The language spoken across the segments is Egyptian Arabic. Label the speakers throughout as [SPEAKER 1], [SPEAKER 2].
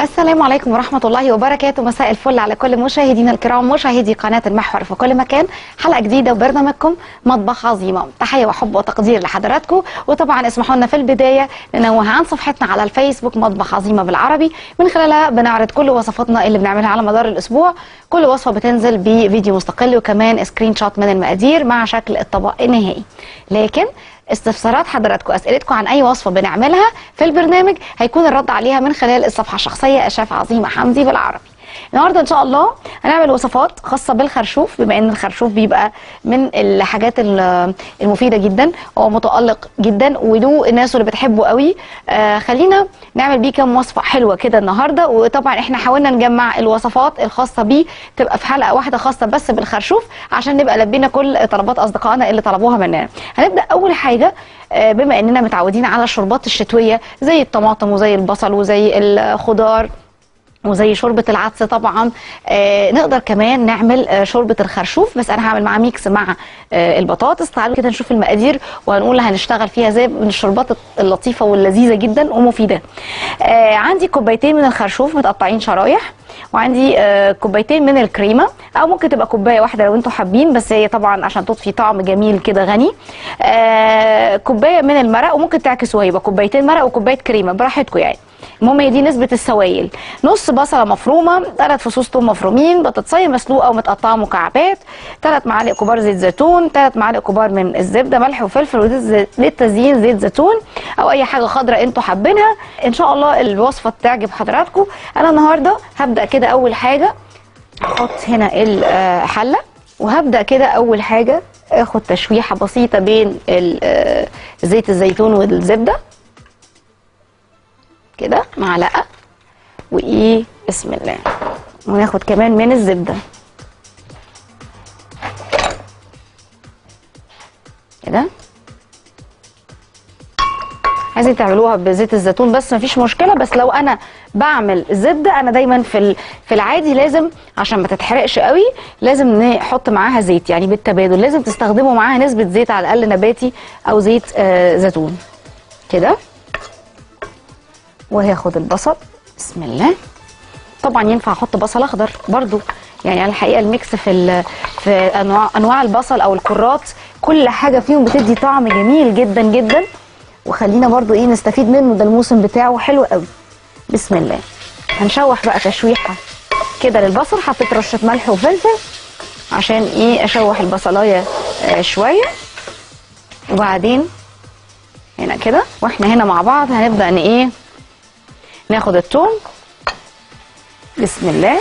[SPEAKER 1] السلام عليكم ورحمة الله وبركاته مساء الفل على كل مشاهدينا الكرام مشاهدي قناة المحور في كل مكان حلقة جديدة وبرنامجكم مطبخ عظيمة تحية وحب وتقدير لحضراتكم وطبعا اسمحوا لنا في البداية ننوه عن صفحتنا على الفيسبوك مطبخ عظيمة بالعربي من خلالها بنعرض كل وصفاتنا اللي بنعملها على مدار الأسبوع كل وصفة بتنزل بفيديو مستقل وكمان سكرين شوت من المقادير مع شكل الطبق النهائي لكن استفسارات حضراتكم اسئلتكم عن اي وصفه بنعملها في البرنامج هيكون الرد عليها من خلال الصفحه الشخصيه الشيف عظيمه حمدي بالعربي النهارده ان شاء الله هنعمل وصفات خاصه بالخرشوف بما ان الخرشوف بيبقى من الحاجات ال- المفيده جدا هو متالق جدا وله الناس اللي بتحبه قوي آه خلينا نعمل بيه كام وصفه حلوه كده النهارده وطبعا احنا حاولنا نجمع الوصفات الخاصه بيه تبقى في حلقه واحده خاصه بس بالخرشوف عشان نبقى لبينا كل طلبات اصدقائنا اللي طلبوها مننا هنبدا اول حاجه آه، بما اننا متعودين على الشوربات الشتويه زي الطماطم وزي البصل وزي الخضار وزي شوربه العدس طبعا آه نقدر كمان نعمل آه شوربه الخرشوف بس انا هعمل معاه ميكس مع آه البطاطس تعالوا كده نشوف المقادير وهنقول هنشتغل فيها زي من الشوربات اللطيفه واللذيذه جدا ومفيده آه عندي كوبايتين من الخرشوف متقطعين شرايح وعندي آه كوبايتين من الكريمه او ممكن تبقى كوبايه واحده لو انتوا حابين بس هي طبعا عشان تضفي طعم جميل كده غني آه كوبايه من المرق وممكن تعكسوها يبقى كوبايتين مرق وكوبايه كريمه براحتكم يعني المهم هي دي نسبه السوائل نص بصله مفرومه ثلاث فصوص ثوم مفرومين بطاطسيه مسلوقه ومتقطعه مكعبات ثلاث معالق كبار زيت زيتون ثلاث معالق كبار من الزبده ملح وفلفل وزيت زي- للتزيين زيت زيتون او اي حاجه خضراء انتوا حابينها ان شاء الله الوصفه تعجب حضراتكم انا النهارده هبدا كده اول حاجه احط هنا الحله وهبدا كده اول حاجه اخد تشويحه بسيطه بين ال- آه، زيت الزيتون والزبده كده معلقه وايه بسم الله وناخد كمان من الزبده كده عايزين تعملوها بزيت الزيتون بس مفيش مشكله بس لو انا بعمل زبده انا دايما في ال- في العادي لازم عشان ما تتحرقش قوي لازم نحط معاها زيت يعني بالتبادل لازم تستخدموا معاها نسبه زيت على الاقل نباتي او زيت آه زيتون كده وهاخد البصل بسم الله طبعا ينفع احط بصل اخضر برضو يعني على الحقيقه الميكس في ال- في انواع انواع البصل او الكرات كل حاجه فيهم بتدي طعم جميل جدا جدا وخلينا برضو ايه نستفيد منه ده الموسم بتاعه حلو قوي بسم الله هنشوح بقى تشويحه كده للبصل حطيت رشه ملح وفلفل عشان ايه اشوح البصلايه آه شويه وبعدين هنا كده واحنا هنا مع بعض هنبدا ان ايه ناخد الثوم بسم الله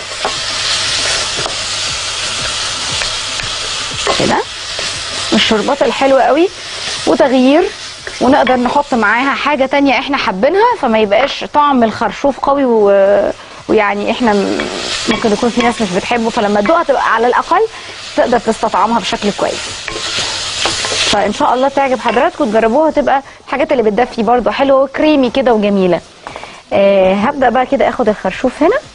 [SPEAKER 1] كده الشربات الحلوة قوي وتغيير ونقدر نحط معاها حاجة تانية احنا حابينها فما يبقاش طعم الخرشوف قوي و... ويعني احنا م- ممكن يكون في ناس مش بتحبه فلما تدوقها تبقى على الأقل تقدر تستطعمها بشكل كويس فان شاء الله تعجب حضراتكم تجربوها تبقى الحاجات اللي بتدفي برضو حلوه وكريمي كده وجميله آه هبدا بقى كده اخد الخرشوف هنا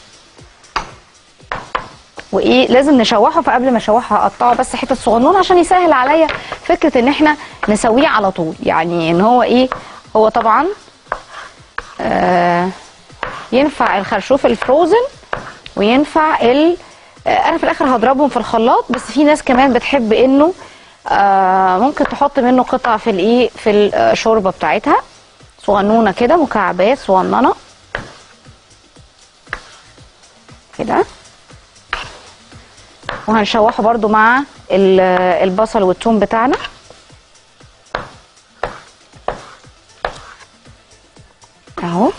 [SPEAKER 1] وايه لازم نشوحه فقبل ما اشوحه هقطعه بس حتت صغنونه عشان يسهل عليا فكره ان احنا نسويه على طول يعني ان هو ايه هو طبعا آه ينفع الخرشوف الفروزن وينفع ال آه انا في الاخر هضربهم في الخلاط بس في ناس كمان بتحب انه آه ممكن تحط منه قطع في الايه في الشوربه بتاعتها صغنونه كده مكعبات صغننه كده وهنشوحه برضو مع ال- البصل والثوم بتاعنا اهو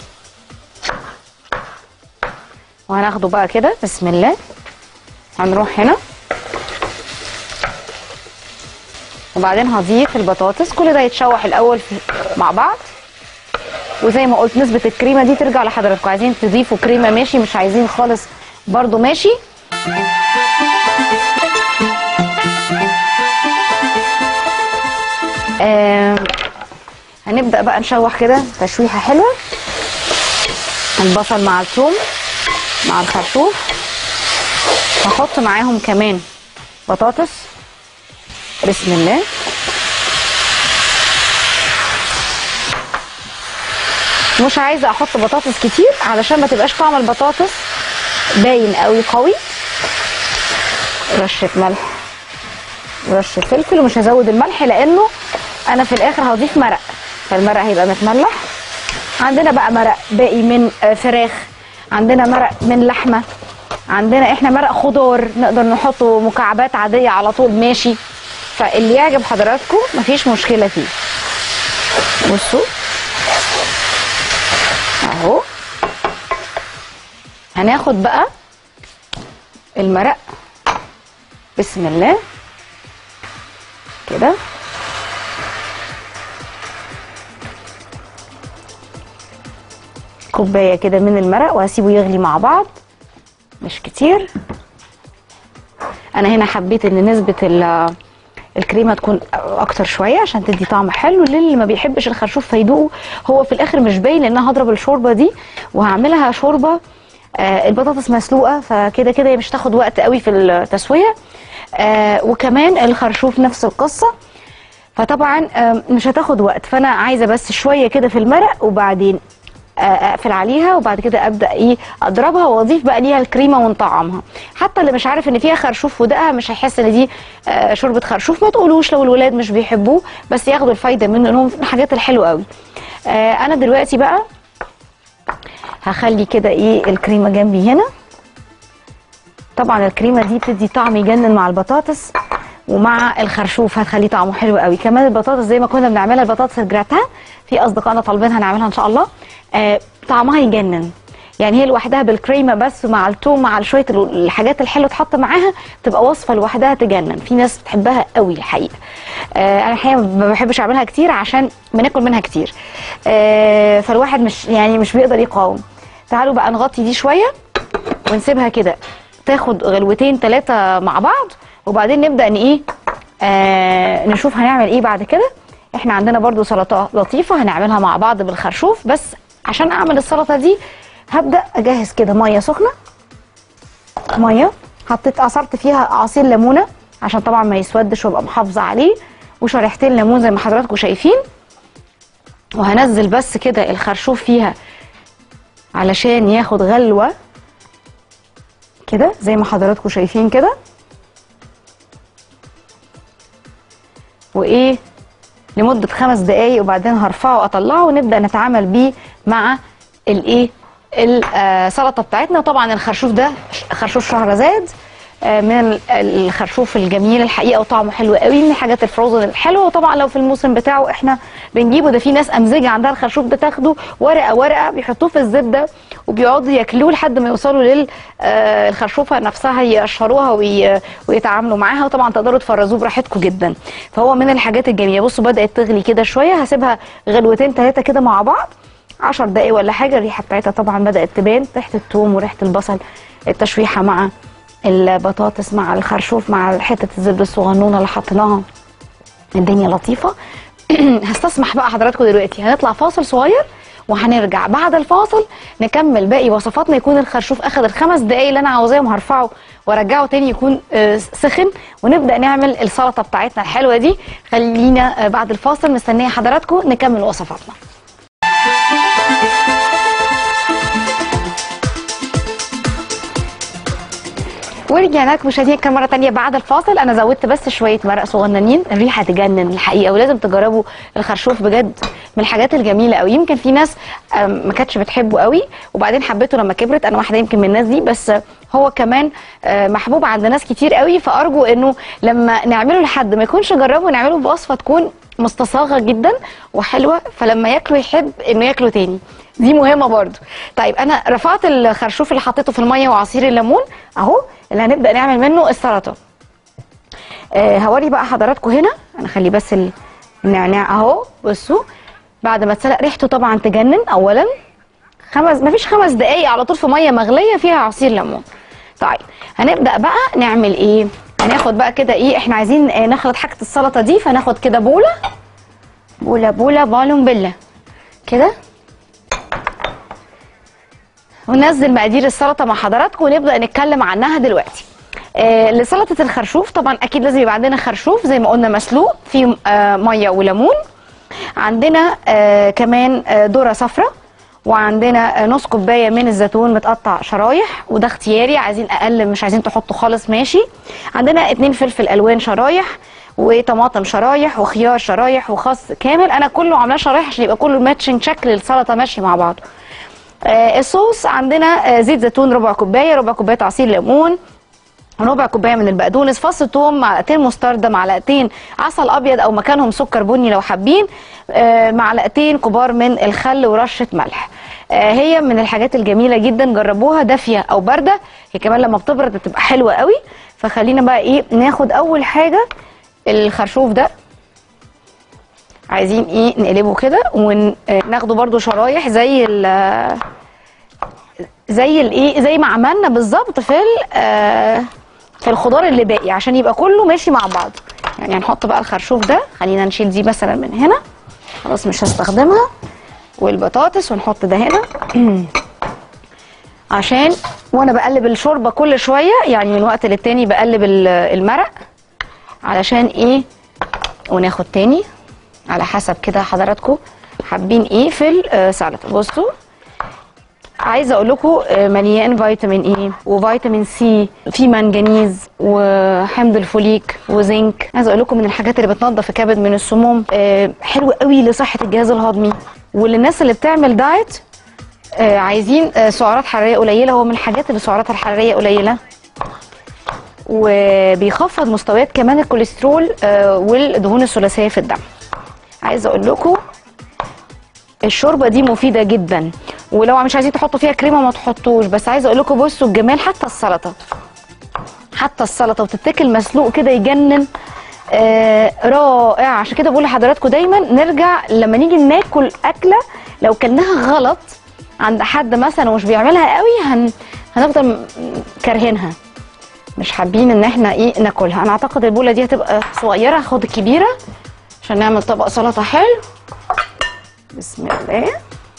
[SPEAKER 1] وهناخده بقى كده بسم الله هنروح هنا وبعدين هضيف البطاطس كل ده يتشوح الاول في مع بعض وزي ما قلت نسبة الكريمة دي ترجع لحضراتكم عايزين تضيفوا كريمة ماشي مش عايزين خالص برضو ماشي آه هنبدأ بقى نشوح كده تشويحة حلوة البصل مع الثوم مع الخرشوف هحط معاهم كمان بطاطس بسم الله مش عايزه احط بطاطس كتير علشان ما تبقاش طعم البطاطس باين قوي قوي رشه ملح رشه فلفل ومش هزود الملح لانه انا في الاخر هضيف مرق فالمرق هيبقى متملح عندنا بقى مرق باقي من آه، فراخ عندنا مرق من لحمه عندنا احنا مرق خضار نقدر نحطه مكعبات عاديه على طول ماشي فاللي يعجب حضراتكم مفيش مشكله فيه بصوا اهو هناخد بقى المرق بسم الله كده كوبايه كده من المرق وهسيبه يغلي مع بعض مش كتير انا هنا حبيت ان نسبه ال- الكريمه تكون اكتر شويه عشان تدي طعم حلو للي ما بيحبش الخرشوف فيدوقه هو في الاخر مش باين لان انا هضرب الشوربه دي وهعملها شوربه آه البطاطس مسلوقه فكده كده هي مش تاخد وقت قوي في التسويه آه وكمان الخرشوف نفس القصه فطبعا آه، مش هتاخد وقت فانا عايزه بس شويه كده في المرق وبعدين آه، اقفل عليها وبعد كده ابدا ايه اضربها واضيف بقى ليها الكريمه ونطعمها حتى اللي مش عارف ان فيها خرشوف ودقها مش هيحس ان دي آه، شوربه خرشوف ما تقولوش لو الولاد مش بيحبوه بس ياخدوا الفايده منه لانهم من الحاجات الحلوه قوي آه، انا دلوقتي بقى هخلي كده ايه الكريمه جنبي هنا طبعا الكريمه دي بتدي طعم يجنن مع البطاطس ومع الخرشوف هتخليه طعمه حلو قوي كمان البطاطس زي ما كنا بنعملها البطاطس الجراتان في اصدقائنا طالبينها نعملها ان شاء الله آه طعمها يجنن يعني هي لوحدها بالكريمه بس مع التوم مع شويه ال- الحاجات الحلوه تحط معاها تبقى وصفه لوحدها تجنن في ناس بتحبها قوي الحقيقه آه انا الحقيقه ما بحبش اعملها كتير عشان بناكل منها كتير آه فالواحد مش يعني مش بيقدر يقاوم تعالوا بقى نغطي دي شويه ونسيبها كده تاخد غلوتين ثلاثه مع بعض وبعدين نبدا ان ايه آه نشوف هنعمل ايه بعد كده احنا عندنا برضو سلطه لطيفه هنعملها مع بعض بالخرشوف بس عشان اعمل السلطه دي هبدا اجهز كده ميه سخنه ميه حطيت عصرت فيها عصير ليمونه عشان طبعا ما يسودش وابقى محافظه عليه وشريحتين ليمون زي ما حضراتكم شايفين وهنزل بس كده الخرشوف فيها علشان ياخد غلوه كده زي ما حضراتكم شايفين كده وايه لمده خمس دقايق وبعدين هرفعه واطلعه ونبدا نتعامل بيه مع الايه السلطه بتاعتنا وطبعا الخرشوف ده خرشوف شهرزاد آه، من ال- الخرشوف الجميل الحقيقه وطعمه حلو قوي من الحاجات الفروزن الحلوه وطبعا لو في الموسم بتاعه احنا بنجيبه ده في ناس امزجه عندها الخرشوف بتاخده ورقه ورقه بيحطوه في الزبده وبيقعدوا ياكلوه لحد ما يوصلوا للخرشوفه نفسها يقشروها وي- ويتعاملوا معاها وطبعا تقدروا تفرزوه براحتكم جدا فهو من الحاجات الجميله بصوا بدات تغلي كده شويه هسيبها غلوتين ثلاثه كده مع بعض 10 دقايق ولا حاجه الريحه بتاعتها طبعا بدات تبان ريحه الثوم وريحه البصل التشويحه مع البطاطس مع الخرشوف مع حته الزبده الصغنونه اللي حطيناها الدنيا لطيفه هستسمح بقى حضراتكم دلوقتي هنطلع فاصل صغير وهنرجع بعد الفاصل نكمل باقي وصفاتنا يكون الخرشوف اخد الخمس دقايق اللي انا عاوزاهم هرفعه وارجعه تاني يكون آه، سخن ونبدا نعمل السلطه بتاعتنا الحلوه دي خلينا آه، بعد الفاصل مستنيه حضراتكم نكمل وصفاتنا ورجعنا لكم مشاهدينا كم مره تانية بعد الفاصل انا زودت بس شويه مرق صغننين الريحه تجنن الحقيقه ولازم تجربوا الخرشوف بجد من الحاجات الجميله قوي يمكن في ناس آم، ما كانتش بتحبه قوي وبعدين حبيته لما كبرت انا واحده يمكن من الناس دي بس هو كمان آه، محبوب عند ناس كتير قوي فارجو انه لما نعمله لحد ما يكونش جربه نعمله بوصفه تكون مستصاغه جدا وحلوه فلما ياكله يحب انه ياكله تاني دي مهمه برضو طيب انا رفعت الخرشوف اللي حطيته في الميه وعصير الليمون اهو اللي هنبدا نعمل منه السلطه آه هوري بقى حضراتكم هنا انا خلي بس ال- النعناع اهو بصوا بعد ما اتسلق ريحته طبعا تجنن اولا خمس مفيش خمس دقايق على طول في ميه مغليه فيها عصير ليمون طيب هنبدا بقى نعمل ايه هناخد بقى كده ايه احنا عايزين آه، نخلط حاجه السلطه دي فناخد كده بوله بوله بوله بالون بله كده وننزل مقادير السلطه مع حضراتكم ونبدا نتكلم عنها دلوقتي آه لسلطه الخرشوف طبعا اكيد لازم يبقى عندنا خرشوف زي ما قلنا مسلوق فيه آه ميه وليمون عندنا آه كمان آه ذره صفراء وعندنا آه، نص كوبايه من الزيتون متقطع شرايح وده اختياري عايزين اقل مش عايزين تحطوا خالص ماشي عندنا اتنين فلفل الوان شرايح وطماطم شرايح وخيار شرايح وخس كامل انا كله عاملاه شرايح عشان يبقى كله ماتشنج شكل السلطه ماشي مع بعضه آه، الصوص عندنا آه، زيت زيتون ربع كوبايه ربع كوبايه عصير ليمون ربع كوبايه من البقدونس فص ثوم معلقتين مستردة معلقتين عسل ابيض او مكانهم سكر بني لو حابين آه، معلقتين كبار من الخل ورشه ملح آه، هي من الحاجات الجميله جدا جربوها دافيه او بارده هي كمان لما بتبرد بتبقى حلوه قوي فخلينا بقى ايه ناخد اول حاجه الخرشوف ده عايزين ايه نقلبه كده وناخده برده شرايح زي ال زي الايه زي ما عملنا بالظبط في ال- آه، في الخضار اللي باقي عشان يبقى كله ماشي مع بعض يعني هنحط بقى الخرشوف ده خلينا نشيل دي مثلا من هنا خلاص مش هستخدمها والبطاطس ونحط ده هنا عشان وانا بقلب الشوربه كل شويه يعني من وقت للتاني بقلب ال- المرق علشان ايه وناخد تاني على حسب كده حضراتكم حابين ايه في السلطه بصوا عايزه اقول لكم مليان فيتامين اي وفيتامين سي في منجنيز وحمض الفوليك وزنك عايزه اقول لكم من الحاجات اللي بتنظف الكبد من السموم آه، حلو قوي لصحه الجهاز الهضمي وللناس اللي بتعمل دايت آه، عايزين آه، سعرات حراريه قليله هو من الحاجات اللي سعراتها الحراريه قليله وبيخفض مستويات كمان الكوليسترول آه، والدهون الثلاثيه في الدم عايزه اقول لكم الشوربه دي مفيده جدا ولو مش عايزين تحطوا فيها كريمه ما تحطوش بس عايزه اقول لكم بصوا الجمال حتى السلطه حتى السلطه وتتاكل مسلوق كده يجنن آه رائع عشان كده بقول لحضراتكم دايما نرجع لما نيجي ناكل اكله لو كلناها غلط عند حد مثلا ومش بيعملها قوي هن هنفضل م- كارهينها مش حابين ان احنا ايه ناكلها انا اعتقد البوله دي هتبقى صغيره هاخد الكبيره عشان نعمل طبق سلطه حلو بسم الله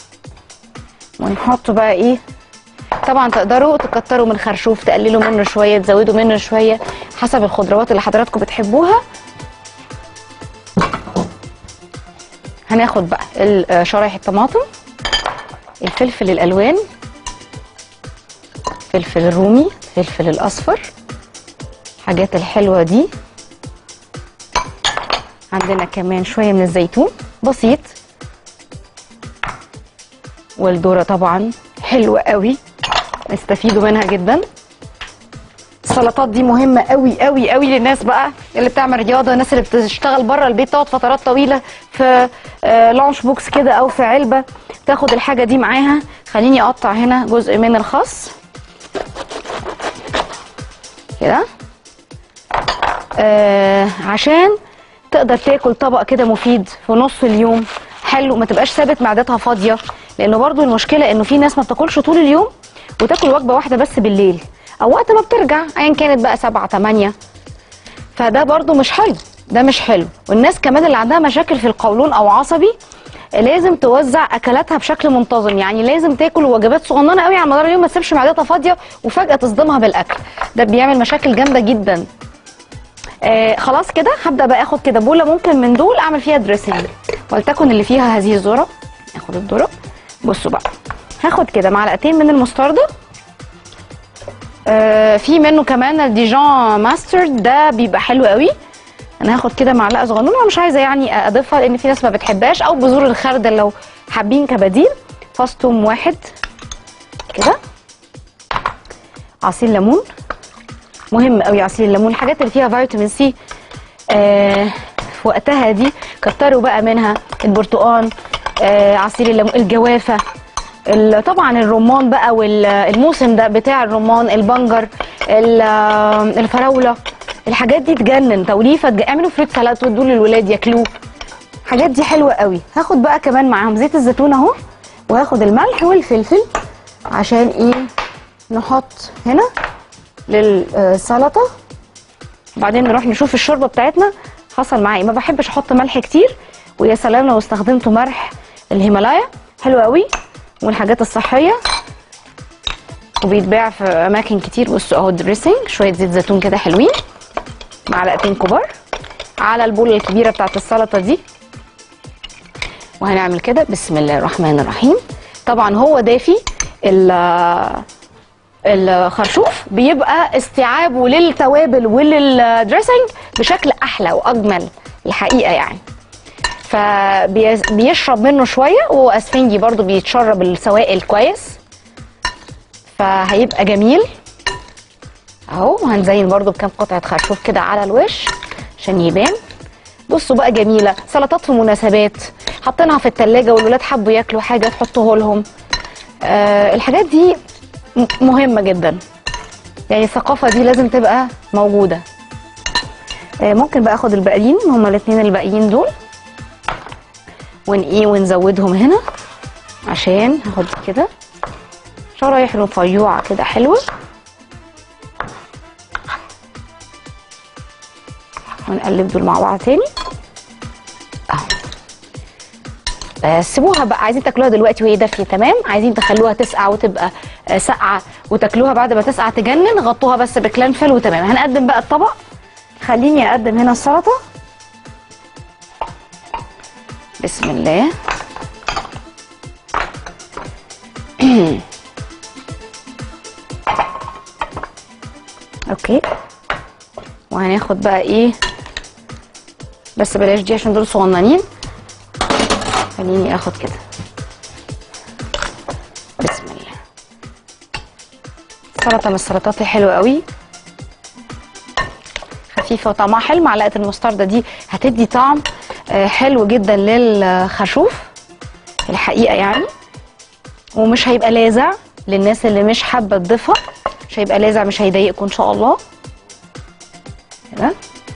[SPEAKER 1] ونحط بقى ايه طبعا تقدروا تكتروا من خرشوف تقللوا منه شويه تزودوا منه شويه حسب الخضروات اللي حضراتكم بتحبوها هناخد بقى ال- آه، شرايح الطماطم الفلفل الالوان الفلفل الرومي الفلفل الاصفر الحاجات الحلوه دي عندنا كمان شويه من الزيتون بسيط والذره طبعا حلوه قوي استفيدوا منها جدا السلطات دي مهمه قوي قوي قوي للناس بقى اللي بتعمل رياضه الناس اللي بتشتغل بره البيت تقعد فترات طويله في آه، لانش بوكس كده او في علبه تاخد الحاجه دي معاها خليني اقطع هنا جزء من الخس كده آه عشان تقدر تاكل طبق كده مفيد في نص اليوم حلو ما تبقاش ثابت معدتها فاضيه لانه برضو المشكله انه في ناس ما بتاكلش طول اليوم وتاكل وجبه واحده بس بالليل او وقت ما بترجع ايا كانت بقى سبعة تمانية فده برضو مش حلو ده مش حلو والناس كمان اللي عندها مشاكل في القولون او عصبي لازم توزع اكلاتها بشكل منتظم يعني لازم تاكل وجبات صغننه قوي على مدار اليوم ما تسيبش معدتها فاضيه وفجاه تصدمها بالاكل ده بيعمل مشاكل جامده جدا آه خلاص كده هبدا بقى اخد كده بوله ممكن من دول اعمل فيها دريسنج ولتكن اللي فيها هذه الذره اخد الذره بصوا بقى هاخد كده معلقتين من المستردة آه في منه كمان الديجون ماسترد ده بيبقى حلو قوي انا هاخد كده معلقه صغنونه مش عايزه يعني اضيفها لان في ناس ما بتحبهاش او بذور الخردل لو حابين كبديل فص ثوم واحد كده عصير ليمون مهم قوي عصير الليمون الحاجات اللي فيها فيتامين سي آه في وقتها دي كتروا بقى منها البرتقال آه عصير الليمون الجوافه ال- طبعا الرمان بقى والموسم ده بتاع الرمان البنجر ال- آه، الفراوله الحاجات دي تجنن توليفه تج... اعملوا فروت سالاد وادوا للولاد ياكلوه الحاجات دي حلوه قوي هاخد بقى كمان معاهم زيت الزيتون اهو وهاخد الملح والفلفل عشان ايه نحط هنا للسلطه وبعدين نروح نشوف الشوربه بتاعتنا حصل معايا ما بحبش احط ملح كتير ويا سلام لو استخدمت ملح الهيمالايا حلو قوي ومن الحاجات الصحيه وبيتباع في اماكن كتير بصوا اهو دريسنج شويه زيت زيتون كده حلوين معلقتين كبار على البوله الكبيره بتاعت السلطه دي وهنعمل كده بسم الله الرحمن الرحيم طبعا هو دافي ال- الخرشوف بيبقى استيعابه للتوابل وللدريسنج بشكل احلى واجمل الحقيقه يعني فبيشرب منه شويه واسفنجي برضو بيتشرب السوائل كويس فهيبقى جميل اهو هنزين برضو بكام قطعه خرشوف كده على الوش عشان يبان بصوا بقى جميله سلطات في مناسبات حاطينها في التلاجة والولاد حبوا ياكلوا حاجه تحطوه لهم آه الحاجات دي م- مهمه جدا يعني الثقافه دي لازم تبقى موجوده آه ممكن بقى اخد الباقيين هما الاثنين الباقيين دول ون ايه ونزودهم هنا عشان هاخد كده شرايح رفيوعه كده حلوه ونقلب دول مع بعض تاني اهو بس سيبوها بقى عايزين تاكلوها دلوقتي وهي دافيه تمام عايزين تخلوها تسقع وتبقى آه، ساقعه وتاكلوها بعد ما تسقع تجنن غطوها بس بكلانفل وتمام هنقدم بقى الطبق خليني اقدم هنا السلطه بسم الله اوكي وهناخد بقى ايه بس بلاش دي عشان دول صغننين خليني اخد كده بسم الله سلطه من السلطات الحلوه قوي خفيفه وطعمها حلو معلقه المستردة دي هتدي طعم آه، حلو جدا للخرشوف الحقيقه يعني ومش هيبقى لاذع للناس اللي مش حابه تضيفها مش هيبقى لاذع مش هيضايقكم ان شاء الله كده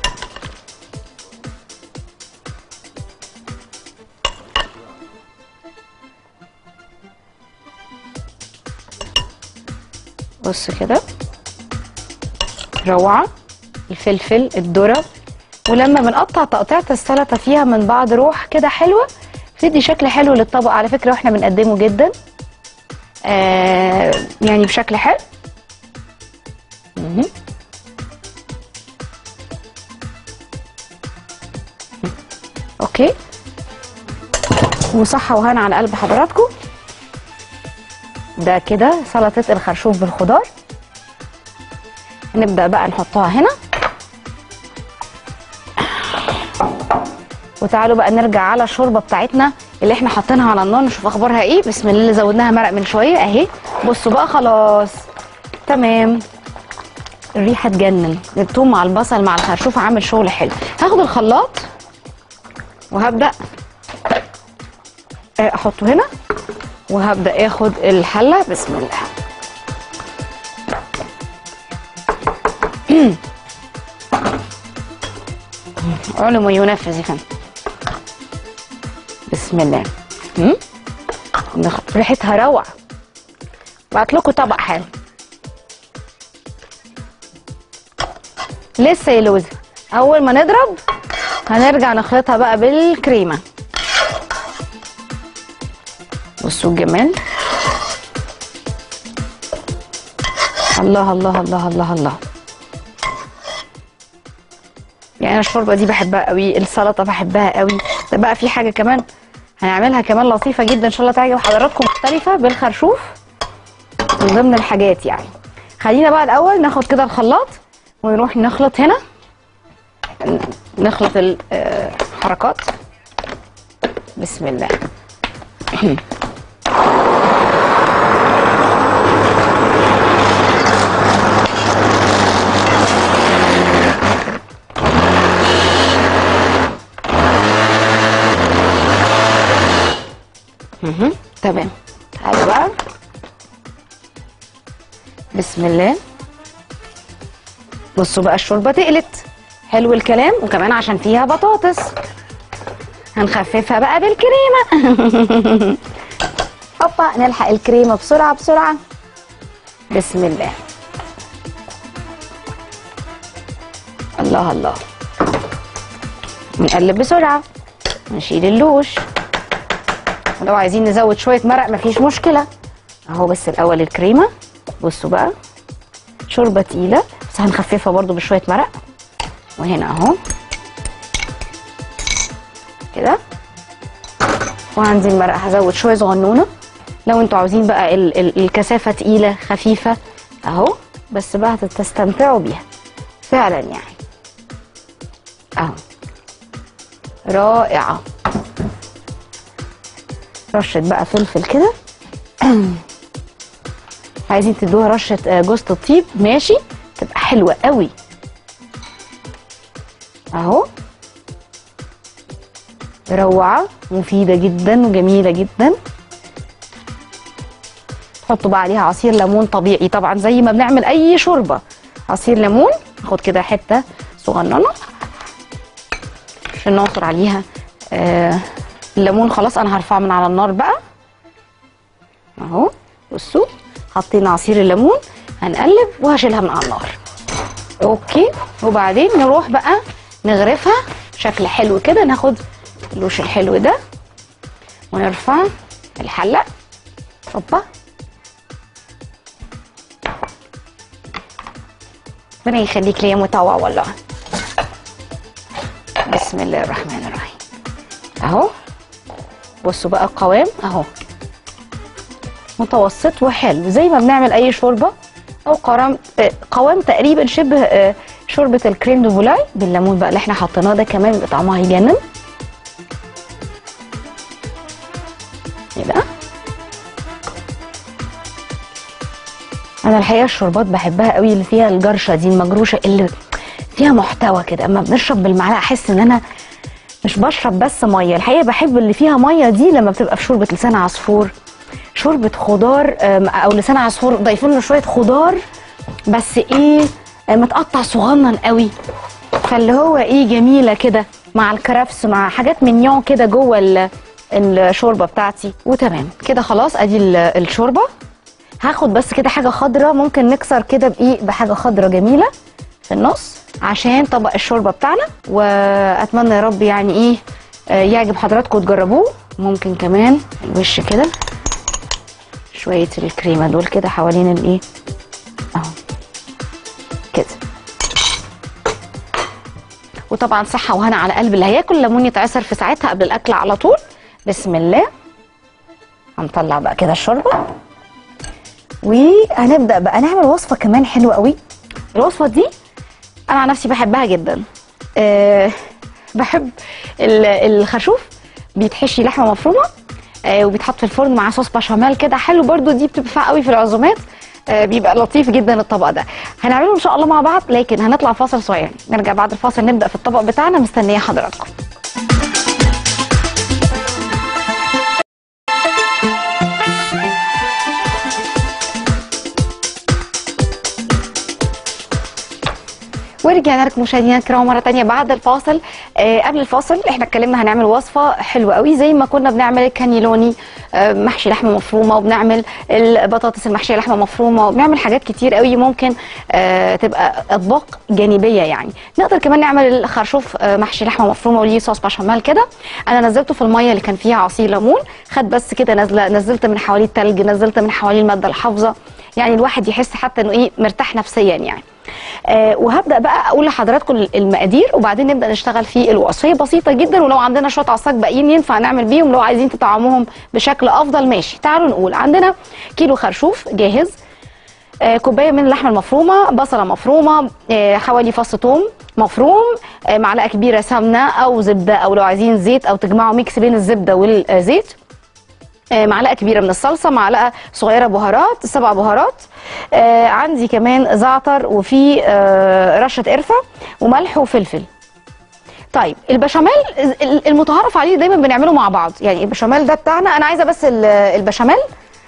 [SPEAKER 1] بص كده روعة الفلفل الذرة ولما بنقطع تقطيعة السلطة فيها من بعض روح كده حلوة بتدي شكل حلو للطبق على فكرة واحنا بنقدمه جدا آه يعني بشكل حلو مهم. اوكي وصحة وهنا على قلب حضراتكم ده كده سلطة الخرشوف بالخضار نبدأ بقى نحطها هنا وتعالوا بقى نرجع على الشوربه بتاعتنا اللي احنا حاطينها على النار نشوف اخبارها ايه بسم الله اللي زودناها مرق من شويه اهي بصوا بقى خلاص تمام الريحه تجنن الثوم مع البصل مع الخرشوف عامل شغل حلو هاخد الخلاط وهبدا آه، احطه هنا وهبدا اخد الحله بسم الله علم ينفذ يا فندم بسم الله هم؟ نخ- ريحتها روعه بعت لكم طبق حلو لسه يا لوزة اول ما نضرب هنرجع نخلطها بقى بالكريمه بصوا الجمال الله الله الله الله الله يعني انا الشوربه دي بحبها قوي السلطه بحبها قوي ده بقى في حاجه كمان هنعملها كمان لطيفه جدا ان شاء الله تعجب حضراتكم مختلفه بالخرشوف من ضمن الحاجات يعني خلينا بقى الاول ناخد كده الخلاط ونروح نخلط هنا نخلط الحركات بسم الله مهم. تمام تعالوا بقى بسم الله بصوا بقى الشوربه تقلت حلو الكلام وكمان عشان فيها بطاطس هنخففها بقى بالكريمه هوبا نلحق الكريمه بسرعه بسرعه بسم الله الله الله نقلب بسرعه نشيل اللوش ولو عايزين نزود شويه مرق مفيش مشكله اهو بس الاول الكريمه بصوا بقى شوربه تقيله بس هنخففها برضو بشويه مرق وهنا اهو كده وهنزل مرق هزود شويه صغنونه لو انتوا عاوزين بقى ال ال الكثافه تقيله خفيفه اهو بس بقى تستمتعوا بيها فعلا يعني اهو رائعه رشه بقى فلفل كده عايزين تدوها رشه آه، جوز الطيب ماشي تبقى حلوه قوي اهو روعه مفيده جدا وجميله جدا تحطوا بقى عليها عصير ليمون طبيعي طبعا زي ما بنعمل اي شوربه عصير ليمون ناخد كده حته صغننه عشان نعصر عليها آه الليمون خلاص انا هرفعه من على النار بقى اهو بصوا حطينا عصير الليمون هنقلب وهشيلها من على النار اوكي وبعدين نروح بقى نغرفها شكل حلو كده ناخد الوش الحلو ده ونرفع الحله هوبا ربنا يخليك ليا مطوع والله بسم الله الرحمن الرحيم اهو بصوا بقى القوام اهو متوسط وحلو زي ما بنعمل اي شوربه او قوام آه، قوام تقريبا شبه آه، شوربه الكريم دو فولاي بالليمون بقى اللي احنا حطيناه ده كمان بيبقى طعمها يجنن كده انا الحقيقه الشوربات بحبها قوي اللي فيها الجرشه دي المجروشه اللي فيها محتوى كده اما بنشرب بالمعلقه احس ان انا مش بشرب بس ميه الحقيقه بحب اللي فيها ميه دي لما بتبقى في شوربه لسان عصفور شوربه خضار أم، او لسان عصفور ضايفين له شويه خضار بس ايه آه، متقطع صغنن قوي فاللي هو ايه جميله كده مع الكرفس مع حاجات منيون كده جوه ال- الشوربه بتاعتي وتمام كده خلاص ادي ال- الشوربه هاخد بس كده حاجه خضراء ممكن نكسر كده بايه بحاجه خضراء جميله في النص عشان طبق الشوربه بتاعنا واتمنى يا رب يعني ايه آه، يعجب حضراتكم وتجربوه ممكن كمان الوش كده شويه الكريمه دول كده حوالين الايه اهو كده وطبعا صحه وهنا على قلب اللي هياكل ليمون يتعصر في ساعتها قبل الاكل على طول بسم الله هنطلع بقى كده الشوربه وهنبدا بقى نعمل وصفه كمان حلوه قوي الوصفه دي انا عن نفسي بحبها جدا أه بحب ال- الخرشوف بيتحشي لحمه مفرومه أه وبيتحط في الفرن مع صوص بشاميل كده حلو برضو دي بتنفع قوي في العزومات أه بيبقى لطيف جدا الطبق ده هنعمله ان شاء الله مع بعض لكن هنطلع فاصل صغير نرجع بعد الفاصل نبدا في الطبق بتاعنا مستنيه حضراتكم ورجعنا لكم مشاهدينا الكرام مره تانية بعد الفاصل آه قبل الفاصل احنا اتكلمنا هنعمل وصفه حلوه قوي زي ما كنا بنعمل الكانيلوني آه محشي لحمه مفرومه وبنعمل البطاطس المحشيه لحمه مفرومه وبنعمل حاجات كتير قوي ممكن آه تبقى اطباق جانبيه يعني نقدر كمان نعمل الخرشوف آه محشي لحمه مفرومه وليه صوص بشاميل كده انا نزلته في الميه اللي كان فيها عصير ليمون خد بس كده نزله نزلت من حوالي التلج نزلت من حوالي الماده الحافظه يعني الواحد يحس حتى انه ايه مرتاح نفسيا يعني آه وهبدا بقى اقول لحضراتكم المقادير وبعدين نبدا نشتغل في الوصفه هي بسيطه جدا ولو عندنا شويه عصاك باقيين ينفع نعمل بيهم لو عايزين تطعموهم بشكل افضل ماشي تعالوا نقول عندنا كيلو خرشوف جاهز آه كوبايه من اللحمه المفرومه بصله مفرومه آه حوالي فص ثوم مفروم آه معلقه كبيره سمنه او زبده او لو عايزين زيت او تجمعوا ميكس بين الزبده والزيت آه، معلقه كبيره من الصلصه معلقه صغيره بهارات سبع بهارات آه عندي كمان زعتر وفي آه رشه قرفه وملح وفلفل طيب البشاميل ال- المتعارف عليه دايما بنعمله مع بعض يعني البشاميل ده بتاعنا انا عايزه بس ال- البشاميل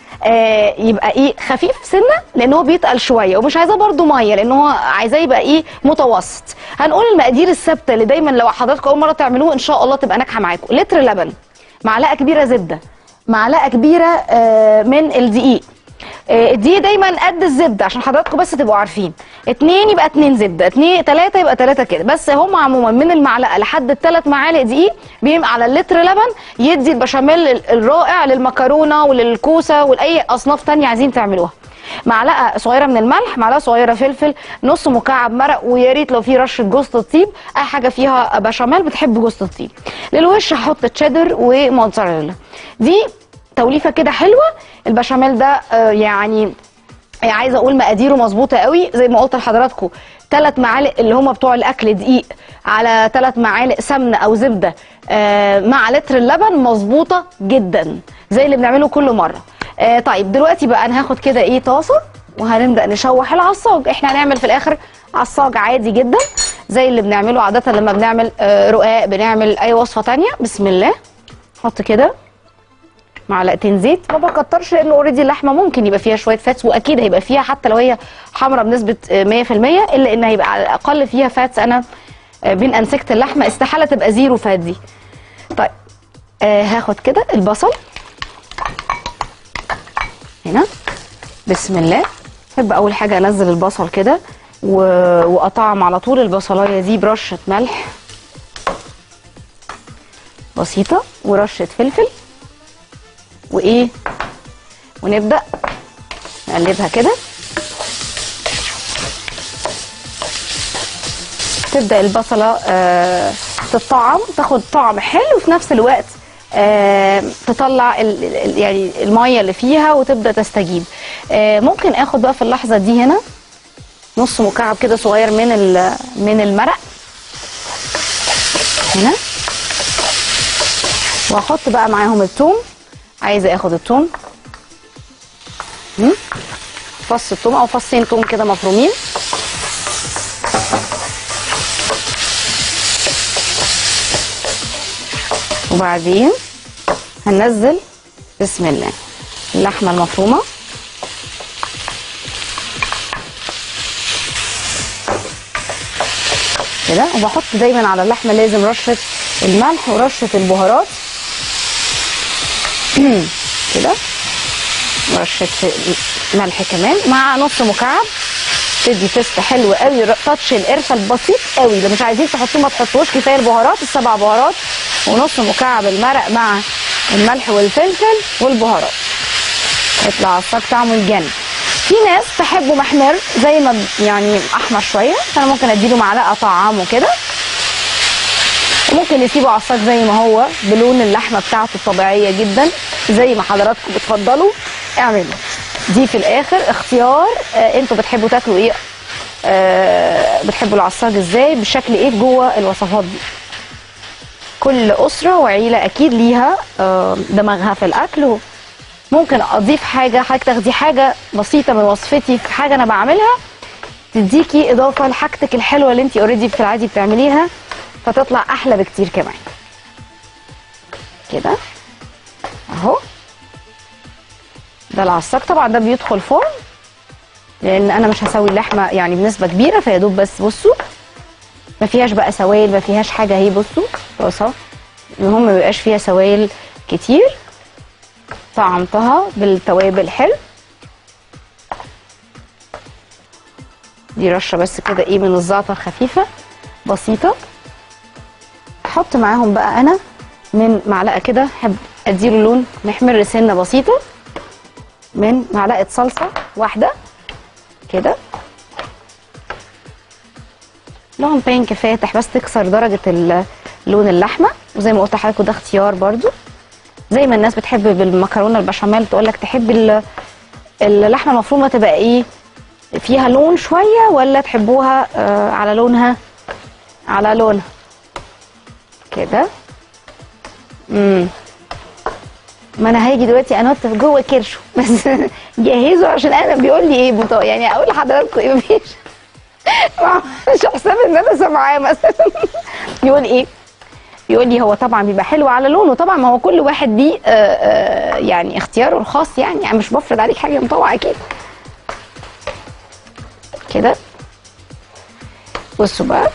[SPEAKER 1] آه يبقى ايه خفيف سنه لان هو بيتقل شويه ومش عايزاه برده ميه لان هو عايزاه يبقى ايه متوسط هنقول المقادير الثابته اللي دايما لو حضراتكم اول مره تعملوه ان شاء الله تبقى ناجحه معاكم لتر لبن معلقه كبيره زبده معلقه كبيره آه من الدقيق آه، الدقيق دايما قد الزبده عشان حضراتكم بس تبقوا عارفين اتنين يبقى اتنين زبده اتنين تلاته يبقى تلاته كده بس هم عموما من المعلقه لحد التلات معالق دقيق بيبقى على اللتر لبن يدي البشاميل ال- الرائع للمكرونه وللكوسه ولاي اصناف تانية عايزين تعملوها معلقه صغيره من الملح معلقه صغيره فلفل نص مكعب مرق ويا ريت لو في رشه جوز الطيب اي حاجه فيها بشاميل بتحب جوز الطيب للوش هحط تشيدر وموتزاريلا دي توليفه كده حلوه البشاميل ده آه، يعني يعني عايزه اقول مقاديره مظبوطه قوي زي ما قلت لحضراتكم ثلاث معالق اللي هم بتوع الاكل دقيق على ثلاث معالق سمنه او زبده آه، مع لتر اللبن مظبوطه جدا زي اللي بنعمله كل مره آه، طيب دلوقتي بقى انا هاخد كده ايه طاسه وهنبدا نشوح العصاج احنا هنعمل في الاخر عصاج عادي جدا زي اللي بنعمله عاده لما بنعمل آه، رقاق بنعمل اي وصفه تانية بسم الله حط كده معلقتين زيت ما بكترش لان اوريدي اللحمه ممكن يبقى فيها شويه فاتس واكيد هيبقى فيها حتى لو هي حمراء بنسبه آه، 100% الا ان هيبقى على الاقل فيها فاتس انا آه، بين انسجه اللحمه استحاله تبقى زيرو فات دي طيب آه هاخد كده البصل هنا بسم الله احب اول حاجه انزل البصل كده و- واقطعم على طول البصلايه دي برشه ملح بسيطه ورشه فلفل وايه ونبدا نقلبها كده تبدا البصله آه تتطعم تاخد طعم حلو وفي نفس الوقت آه تطلع ال ال يعني الميه اللي فيها وتبدا تستجيب آه ممكن اخد بقى في اللحظه دي هنا نص مكعب كده صغير من ال- من المرق هنا واحط بقى معاهم الثوم عايزه اخد الثوم مم. فص الثوم او فصين ثوم كده مفرومين وبعدين هننزل بسم الله اللحمه المفرومه كده وبحط دايما على اللحمه لازم رشه الملح ورشه البهارات كده ورشه ملح كمان مع نص مكعب تدي تيست حلو قوي تاتش القرفه البسيط قوي اللي مش عايزين تحطوه ما تحطوش كفايه البهارات السبع بهارات ونص مكعب المرق مع الملح والفلفل والبهارات يطلع عصاك طعمه يجنن في ناس تحبه محمر زي ما ب- يعني احمر شويه فانا ممكن اديله معلقه طعامه كده وممكن نسيبه عصاك زي ما هو بلون اللحمه بتاعته الطبيعيه جدا زي ما حضراتكم بتفضلوا اعملوا دي في الاخر اختيار آه انتوا بتحبوا تاكلوا ايه آه بتحبوا العصاج ازاي بشكل ايه جوه الوصفات دي كل اسره وعيله اكيد ليها آه دماغها في الاكل ممكن اضيف حاجه حضرتك تاخدي حاجه بسيطه من وصفتي في حاجه انا بعملها تديكي اضافه لحاجتك الحلوه اللي انت اوريدي في العادي بتعمليها فتطلع احلى بكتير كمان كده اهو ده العصاك طبعا ده بيدخل فرن لان انا مش هسوي اللحمه يعني بنسبه كبيره فيا دوب بس بصوا ما فيهاش بقى سوائل ما فيهاش حاجه اهي بصوا طاسه المهم ما يبقاش فيها سوائل كتير طعمتها بالتوابل حلو دي رشه بس كده ايه من الزعتر خفيفه بسيطه احط معاهم بقى انا من معلقه كده احب اديله لون محمر سنه بسيطه من معلقه صلصه واحده كده لون بينك فاتح بس تكسر درجه ال- لون اللحمه وزي ما قلت لحضراتكم ده اختيار برضو زي ما الناس بتحب بالمكرونه البشاميل تقول لك تحب ال- اللحمه المفرومه تبقى ايه فيها لون شويه ولا تحبوها آه على لونها على لونها كده امم ما انا هاجي دلوقتي انط في جوه كرشه بس جهزوا عشان انا بيقول لي ايه بطاقه يعني اقول لحضراتكم ايه مفيش مش حساب ان انا سامعاه مثلا يقول ايه يقول لي هو طبعا بيبقى حلو على لونه طبعا ما هو كل واحد ليه آه، آه، يعني اختياره الخاص يعني يعني مش بفرض عليك حاجه مطوعه اكيد كده بصوا بقى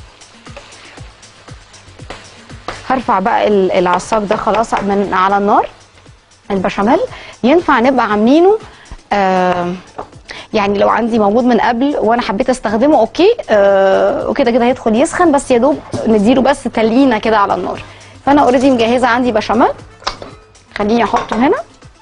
[SPEAKER 1] هرفع بقى ال- العصاك ده خلاص من على النار البشاميل ينفع نبقى عاملينه آه يعني لو عندي موجود من قبل وانا حبيت استخدمه اوكي آه وكده كده هيدخل يسخن بس يا دوب نديله بس تلينه كده على النار فانا اوريدي مجهزه عندي بشاميل خليني احطه هنا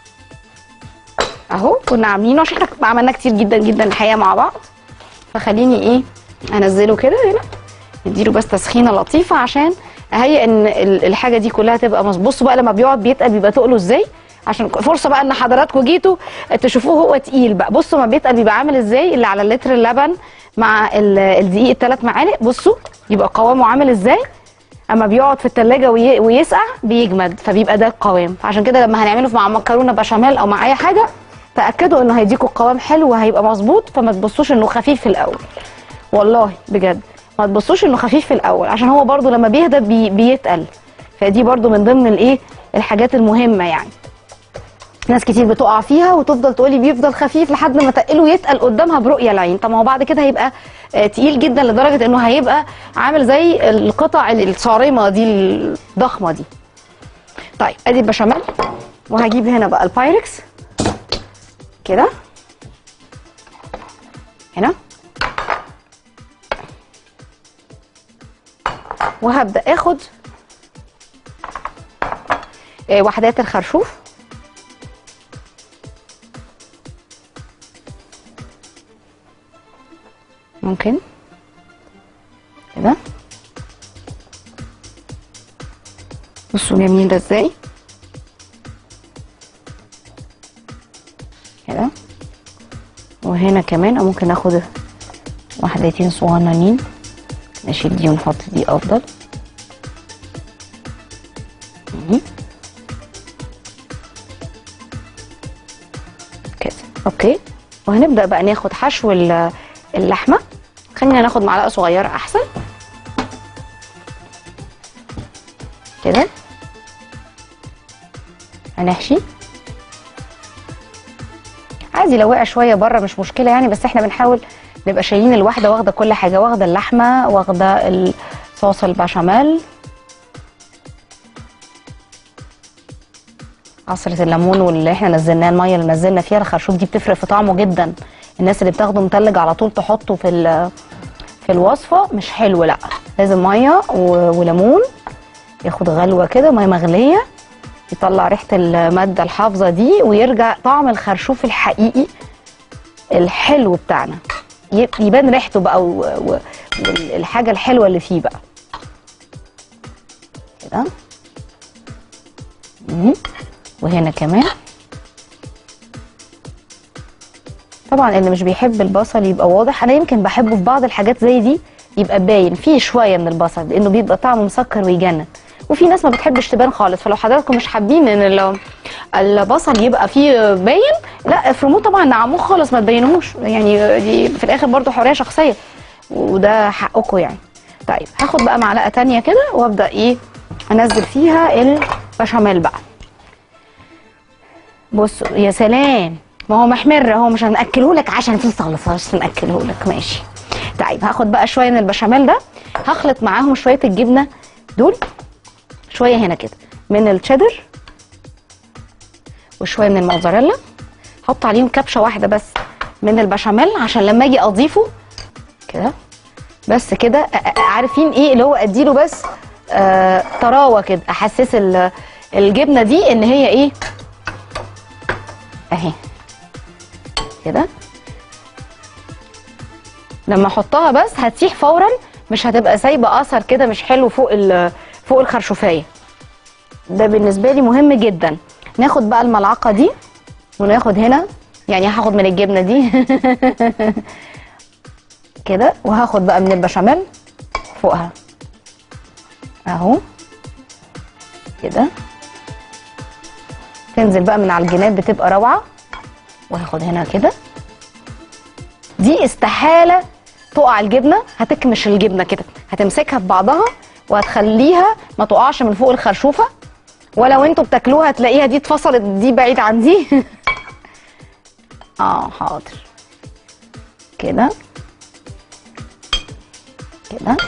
[SPEAKER 1] اهو كنا عاملينه عشان احنا عملناه كتير جدا جدا الحقيقه مع بعض فخليني ايه انزله كده هنا نديله بس تسخينه لطيفه عشان اهيئ ان ال- الحاجه دي كلها تبقى مظبوط بصوا بقى لما بيقعد بيتقل بيبقى تقله ازاي عشان فرصه بقى ان حضراتكم جيتوا تشوفوه هو تقيل بقى بصوا ما بيتقل بيبقى عامل ازاي اللي على لتر اللبن مع ال- الدقيق الثلاث معالق بصوا يبقى قوامه عامل ازاي اما بيقعد في التلاجة وي- ويسقع بيجمد فبيبقى ده القوام فعشان كده لما هنعمله مع مكرونه بشاميل او مع اي حاجه تاكدوا انه هيديكوا قوام حلو وهيبقى مظبوط فما تبصوش انه خفيف في الاول والله بجد ما تبصوش انه خفيف في الاول عشان هو برضو لما بيهدى بي بيتقل فدي برضو من ضمن الايه الحاجات المهمه يعني ناس كتير بتقع فيها وتفضل تقولي بيفضل خفيف لحد ما تقله يتقل قدامها برؤيه العين طب ما هو بعد كده هيبقى آه، تقيل جدا لدرجه انه هيبقى عامل زي القطع الصارمه دي الضخمه دي طيب ادي البشاميل وهجيب هنا بقى البايركس كده هنا وهبدا اخد آه، وحدات الخرشوف ممكن كده بصوا جميل ده ازاي كده وهنا كمان ممكن اخد وحدتين صغننين نشيل دي ونحط دي افضل مهم. كده اوكي وهنبدا بقى ناخد حشو ال- اللحمه خلينا ناخد معلقه صغيره احسن كده هنحشي عادي لو وقع شويه بره مش مشكله يعني بس احنا بنحاول نبقى شايلين الواحده واخده كل حاجه واخده اللحمه واخده الصوص البشاميل عصرة الليمون واللي احنا نزلناه الميه اللي نزلنا فيها الخرشوف دي بتفرق في طعمه جدا الناس اللي بتاخده متلج على طول تحطه في ال- في الوصفه مش حلو لا لازم ميه و- وليمون ياخد غلوه كده ميه مغليه يطلع ريحه الماده الحافظه دي ويرجع طعم الخرشوف الحقيقي الحلو بتاعنا يب- يبان ريحته بقى و- و- والحاجه الحلوه اللي فيه بقى كده مم. وهنا كمان طبعا اللي مش بيحب البصل يبقى واضح انا يمكن بحبه في بعض الحاجات زي دي يبقى باين فيه شويه من البصل لانه بيبقى طعمه مسكر ويجنن وفي ناس ما بتحبش تبان خالص فلو حضراتكم مش حابين ان ال- البصل يبقى فيه باين لا افرموه طبعا نعموه خالص ما تبينوهوش يعني دي في الاخر برضو حريه شخصيه وده حقكم يعني طيب هاخد بقى معلقه تانية كده وابدا ايه انزل فيها البشاميل بقى بصوا يا سلام ما هو محمر اهو مش هناكله لك عشان فيه صلصه مش هناكله لك ماشي طيب هاخد بقى شويه من البشاميل ده هخلط معاهم شويه الجبنه دول شويه هنا كده من التشيدر وشويه من الموزاريلا حط عليهم كبشه واحده بس من البشاميل عشان لما اجي اضيفه كده بس كده أ- أ- عارفين ايه اللي هو اديله بس آه طراوه كده احسس ال- الجبنه دي ان هي ايه اهي كده لما احطها بس هتسيح فورا مش هتبقى سايبه اثر كده مش حلو فوق ال- فوق الخرشوفيه ده بالنسبه لي مهم جدا ناخد بقى الملعقه دي وناخد هنا يعني هاخد من الجبنه دي كده وهاخد بقى من البشاميل فوقها اهو كده تنزل بقى من على الجناب بتبقى روعه وهاخد هنا كده دي استحاله تقع الجبنه هتكمش الجبنه كده هتمسكها في بعضها وهتخليها ما تقعش من فوق الخرشوفه ولو انتوا بتاكلوها تلاقيها دي اتفصلت دي بعيد عن دي اه حاضر كده كده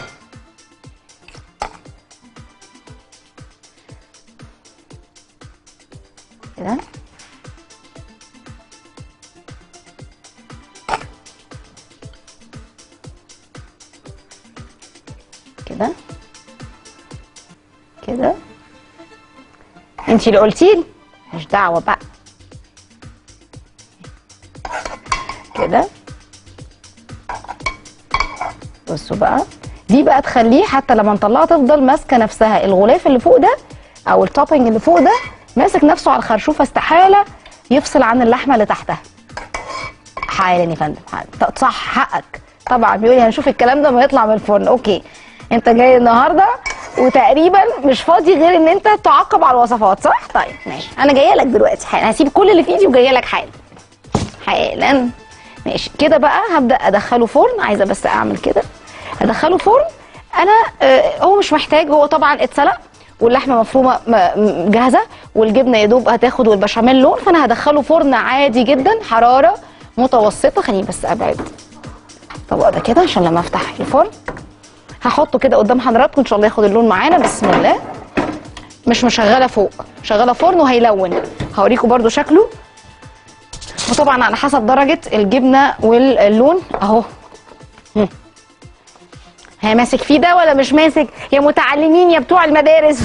[SPEAKER 1] كده كده كده انتي اللي قلتيلي مش دعوه بقى كده بصوا بقى دي بقى تخليه حتى لما نطلعها تفضل ماسكه نفسها الغلاف اللي فوق ده او التوبنج اللي فوق ده ماسك نفسه على الخرشوفه استحاله يفصل عن اللحمه اللي تحتها حالا يا فندم حالا. صح حقك طبعا بيقول لي هنشوف الكلام ده ما يطلع من الفرن اوكي انت جاي النهارده وتقريبا مش فاضي غير ان انت تعاقب على الوصفات صح طيب ماشي انا جايه لك دلوقتي حالا هسيب كل اللي في ايدي وجايه لك حالا حالا ماشي كده بقى هبدا ادخله فرن عايزه بس اعمل كده ادخله فرن انا آه هو مش محتاج هو طبعا اتسلق واللحمه مفرومه م- م- جاهزه والجبنه يا دوب هتاخد والبشاميل لون فانا هدخله فرن عادي جدا حراره متوسطه خليني بس ابعد الطبق ده كده عشان لما افتح الفرن هحطه كده قدام حضراتكم ان شاء الله ياخد اللون معانا بسم الله مش مشغله فوق شغاله فرن وهيلون هوريكم برده شكله وطبعا على حسب درجه الجبنه واللون اهو هم. ها ماسك فيه ده ولا مش ماسك يا متعلمين يا بتوع المدارس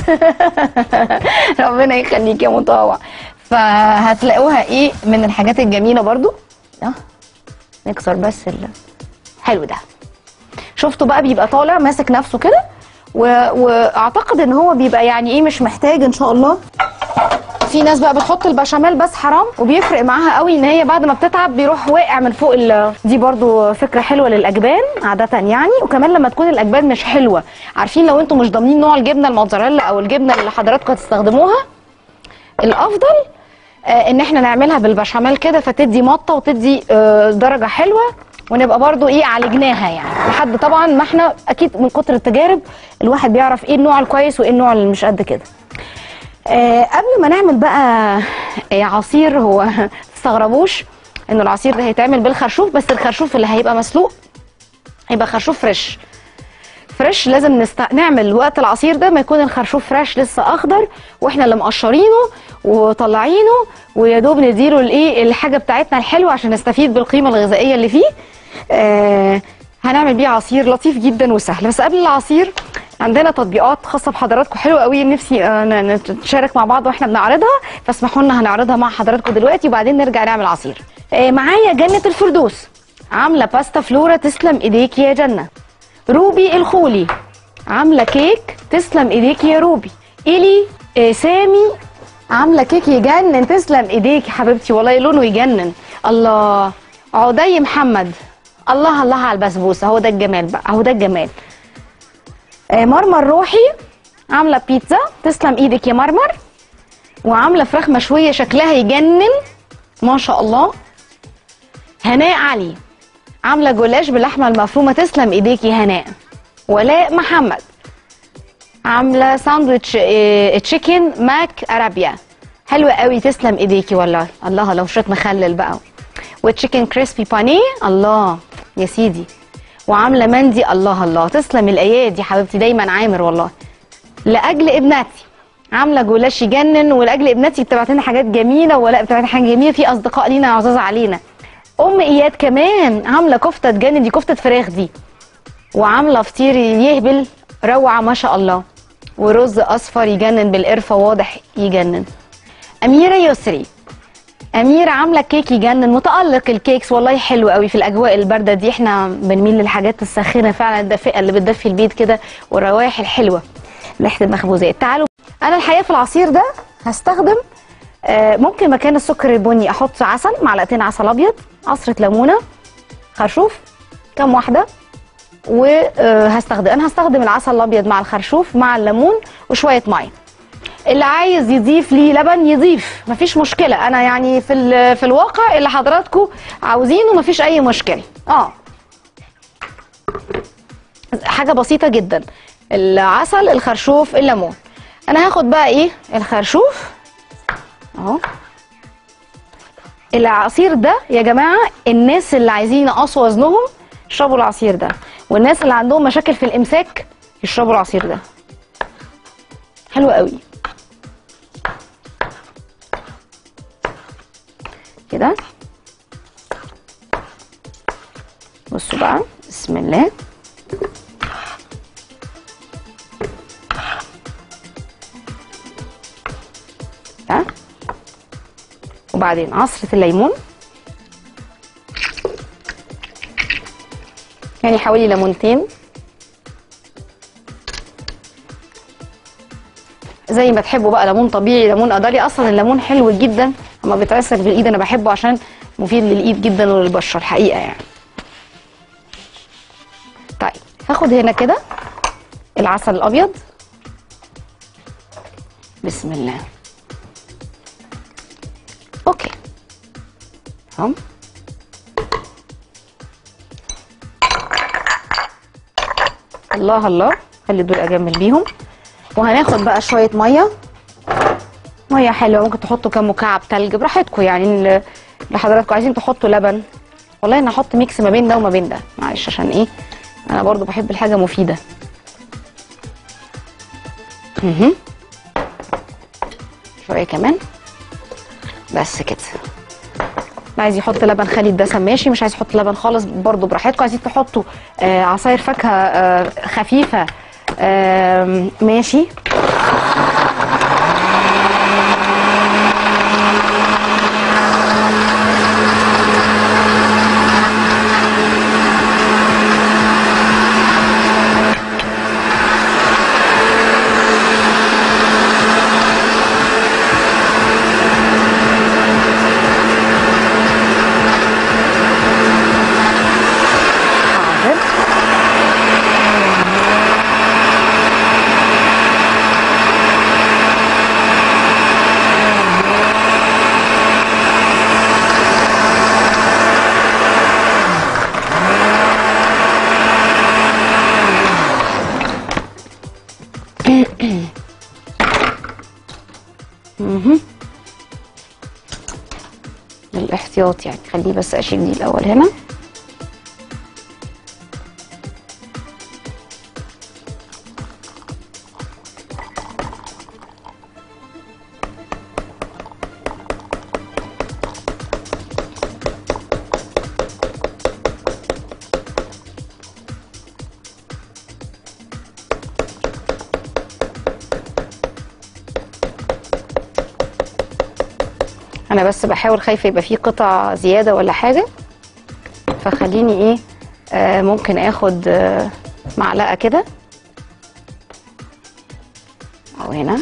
[SPEAKER 1] ربنا يخليك يا مطاوع فهتلاقوها ايه من الحاجات الجميله برضو اه نكسر بس ال... حلو ده شفتوا بقى بيبقى طالع ماسك نفسه كده و... واعتقد ان هو بيبقى يعني ايه مش محتاج ان شاء الله في ناس بقى بتحط البشاميل بس حرام وبيفرق معاها قوي ان هي بعد ما بتتعب بيروح واقع من فوق ال... دي برضو فكره حلوه للاجبان عاده يعني وكمان لما تكون الاجبان مش حلوه عارفين لو انتم مش ضامنين نوع الجبنه الموتزاريلا او الجبنه اللي حضراتكم هتستخدموها الافضل آه ان احنا نعملها بالبشاميل كده فتدي مطه وتدي آه درجه حلوه ونبقى برضو ايه عالجناها يعني لحد طبعا ما احنا اكيد من كتر التجارب الواحد بيعرف ايه النوع الكويس وايه النوع اللي مش قد كده آه قبل ما نعمل بقى آه عصير هو تستغربوش ان العصير ده هيتعمل بالخرشوف بس الخرشوف اللي هيبقى مسلوق هيبقى خرشوف فريش فريش لازم نست... نعمل وقت العصير ده ما يكون الخرشوف فريش لسه اخضر واحنا اللي مقشرينه وطلعينه ويا دوب نديله الايه الحاجه بتاعتنا الحلوه عشان نستفيد بالقيمه الغذائيه اللي فيه آه هنعمل بيه عصير لطيف جدا وسهل بس قبل العصير عندنا تطبيقات خاصه بحضراتكم حلوه قوي نفسي آه نتشارك مع بعض واحنا بنعرضها فاسمحوا لنا هنعرضها مع حضراتكم دلوقتي وبعدين نرجع نعمل عصير آه معايا جنه الفردوس عامله باستا فلورا تسلم ايديك يا جنه روبي الخولي عامله كيك تسلم ايديك يا روبي الي آه سامي عامله كيك يجنن تسلم ايديك يا حبيبتي والله لونه يجنن الله عدي محمد الله الله على البسبوسه هو ده الجمال بقى اهو ده الجمال آه مرمر روحي عامله بيتزا تسلم ايدك يا مرمر وعامله فراخ مشويه شكلها يجنن ما شاء الله هناء علي عامله جلاش باللحمه المفرومه تسلم ايديك يا هناء ولاء محمد عامله ساندويتش اه تشيكن ماك ارابيا حلوه قوي تسلم ايديكي والله الله لو شويه مخلل بقى وتشيكن كريسبي بانيه الله يا سيدي وعامله مندي الله الله تسلم الايادي حبيبتي دايما عامر والله لاجل ابنتي عامله جلاش يجنن ولاجل ابنتي بتبعت لنا حاجات جميله ولا بتبعت لنا حاجات جميله في اصدقاء لينا عزاز علينا ام اياد كمان عامله كفته تجنن دي كفته فراخ دي وعامله فطير يهبل روعه ما شاء الله ورز اصفر يجنن بالقرفه واضح يجنن اميره يسري اميره عامله كيك يجنن متالق الكيكس والله حلو قوي في الاجواء البارده دي احنا بنميل للحاجات الساخنه فعلا الدافئه اللي بتدفي البيت كده والروائح الحلوه ريحه المخبوزات تعالوا انا الحقيقه في العصير ده هستخدم آه ممكن مكان السكر البني احط عسل معلقتين عسل ابيض عصره ليمونه خرشوف كام واحده وهستخدم انا هستخدم العسل الابيض مع الخرشوف مع الليمون وشويه ميه اللي عايز يضيف لي لبن يضيف مفيش مشكله انا يعني في في الواقع اللي حضراتكم عاوزينه مفيش اي مشكله اه حاجه بسيطه جدا العسل الخرشوف الليمون انا هاخد بقى ايه الخرشوف اهو العصير ده يا جماعه الناس اللي عايزين ينقصوا وزنهم يشربوا العصير ده والناس اللي عندهم مشاكل في الامساك يشربوا العصير ده حلو قوي كده بصوا بقى بسم الله ده وبعدين عصرة الليمون يعني حوالي ليمونتين زي ما تحبوا بقى ليمون طبيعي ليمون قدري اصلا الليمون حلو جدا اما بيتعصر بالايد انا بحبه عشان مفيد للايد جدا وللبشره الحقيقه يعني طيب هاخد هنا كده العسل الابيض بسم الله اوكي هم الله الله خلي دول اجمل بيهم وهناخد بقى شويه ميه ميه حلوه ممكن تحطوا كام مكعب تلج براحتكم يعني ال- اللي حضراتكم عايزين تحطوا لبن والله انا هحط ميكس ما بين ده وما بين ده معلش عشان ايه انا برضو بحب الحاجه مفيده اها شويه كمان بس كده اللي عايز يحط لبن خالي الدسم ماشي مش عايز يحط لبن خالص برضو براحتكم عايزين تحطوا آه عصاير فاكهه آه خفيفه آه ماشي حاضر مهم. للاحتياط يعني خليه بس اشيل دي الاول هنا انا بس بحاول خايفه يبقى فيه قطع زياده ولا حاجه فخليني ايه آه ممكن اخد آه معلقه كده او هنا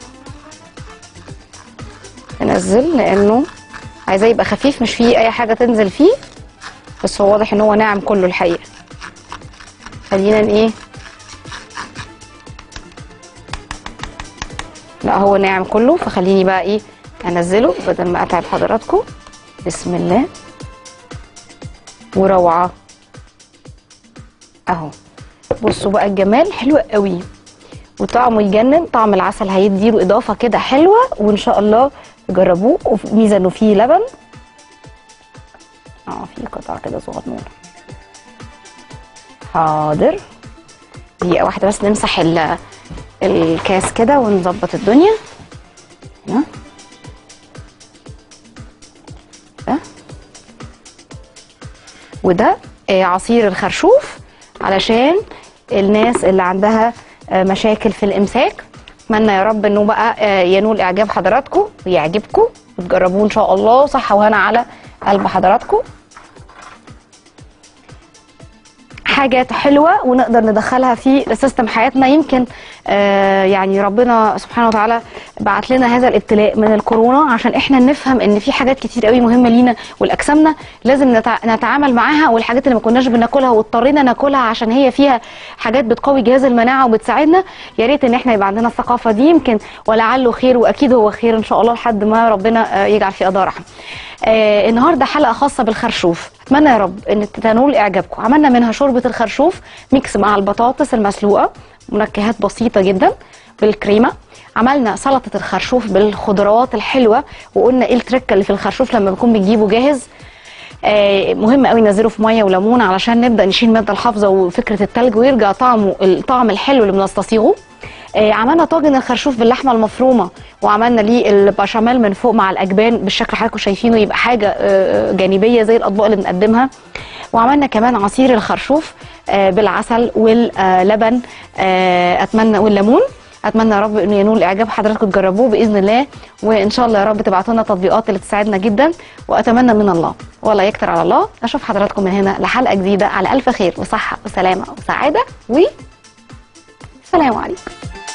[SPEAKER 1] انزل لانه عايزاه يبقى خفيف مش فيه اي حاجه تنزل فيه بس هو واضح ان هو ناعم كله الحقيقه خلينا ن- ايه لا هو ناعم كله فخليني بقى ايه انزله بدل ما اتعب حضراتكم بسم الله وروعه اهو بصوا بقى الجمال حلو قوي وطعمه يجنن طعم العسل هيديله اضافه كده حلوه وان شاء الله تجربوه وميزه انه فيه لبن اه في قطعه كده صغنونه حاضر دقيقه واحده بس نمسح ال- الكاس كده ونظبط الدنيا هنا ده وده آه، عصير الخرشوف علشان الناس اللي عندها آه، مشاكل في الامساك اتمنى يا رب انه بقى آه، ينول اعجاب حضراتكم ويعجبكم وتجربوه ان شاء الله صحه وهنا على قلب حضراتكم حاجات حلوه ونقدر ندخلها في سيستم حياتنا يمكن آه يعني ربنا سبحانه وتعالى بعت لنا هذا الابتلاء من الكورونا عشان احنا نفهم ان في حاجات كتير قوي مهمه لينا ولاجسامنا لازم نتع... نتعامل معاها والحاجات اللي ما كناش بناكلها واضطرينا ناكلها عشان هي فيها حاجات بتقوي جهاز المناعه وبتساعدنا يا ريت ان احنا يبقى عندنا الثقافه دي يمكن ولعله خير واكيد هو خير ان شاء الله لحد ما ربنا آه، يجعل في قضاء رحمه. آه النهارده حلقه خاصه بالخرشوف اتمنى يا رب ان تنول اعجابكم عملنا منها شوربه الخرشوف ميكس مع البطاطس المسلوقه منكهات بسيطه جدا بالكريمه عملنا سلطه الخرشوف بالخضروات الحلوه وقلنا ايه التركه اللي في الخرشوف لما بنكون بنجيبه جاهز آه، مهم قوي ننزله في ميه وليمون علشان نبدا نشيل الماده الحافظه وفكره التلج ويرجع طعمه الطعم الحلو اللي بنستصيغه آه، عملنا طاجن الخرشوف باللحمه المفرومه وعملنا ليه البشاميل من فوق مع الاجبان بالشكل اللي حضراتكم شايفينه يبقى حاجه آه، جانبيه زي الاطباق اللي بنقدمها وعملنا كمان عصير الخرشوف آه، بالعسل واللبن آه، اتمنى والليمون اتمنى يا رب انه ينول اعجاب حضراتكم تجربوه باذن الله وان شاء الله يا رب تبعتوا لنا تطبيقات اللي تساعدنا جدا واتمنى من الله ولا يكتر على الله اشوف حضراتكم من هنا لحلقه جديده على الف خير وصحه وسلامه وسعاده و سلام عليكم